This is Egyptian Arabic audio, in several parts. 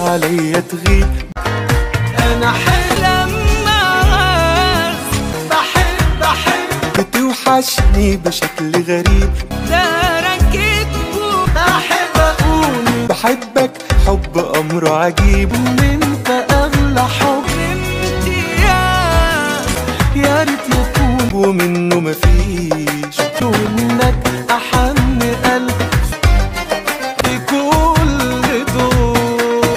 عليا تغيب انا حلم معاك بحب بحب بتوحشني بشكل غريب ده ركبته بحب اقول بحبك حب أمر عجيب انت اغلى حب امتياز يا ريت يكون ومنه مفيش وانك احن قلب في كل دول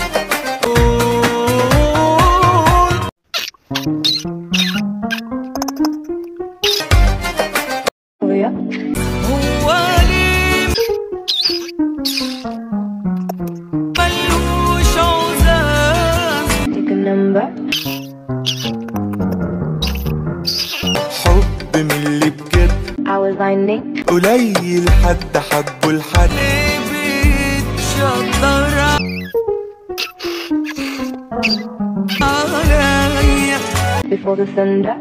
هو ليه ملوش عذاب Take a number. حب من اللي بجد I was finding قليل حد حبه لحد ليه بيتشطر عليا before the thunder.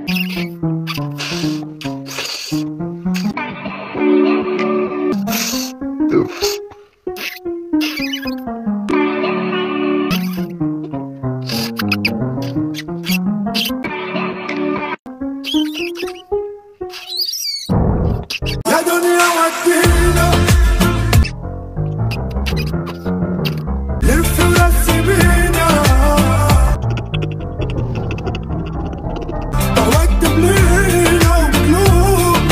يا دنيا ودينا لف ورسي بينا طوعت بلينا وقلوب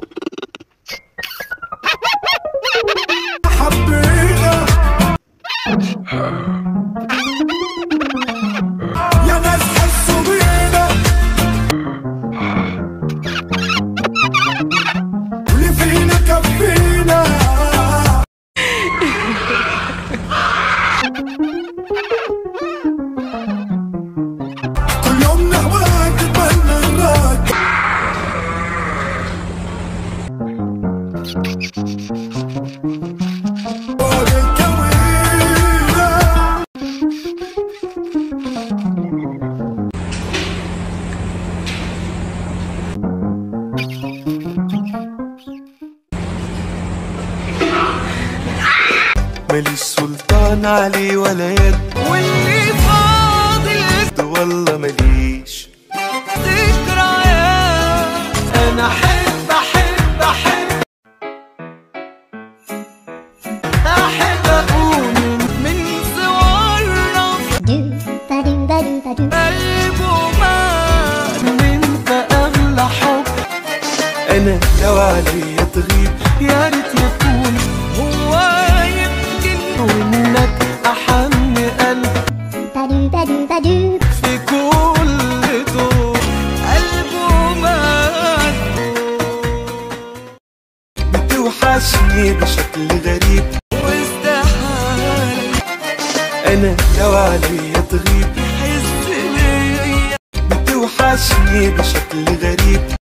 حبينا يا ناس حسوا بينا واللي فينا كفينا كل يوم نهواك نتمنى نراك وقت كوينا ماليش سلطان عليه ولا يد واللي فاضل والله ماليش ذكريات انا احب احب احب احب اقول من صورنا قلبه مات وانت اغلى حب انا لو عليا تغيب يا ريت يكون هو يمكن وانك احن قلب في كل دور قلبه مات بتوحشني بشكل غريب واستحالة انا لو عليا تغيب يحس ليا بتوحشني بشكل غريب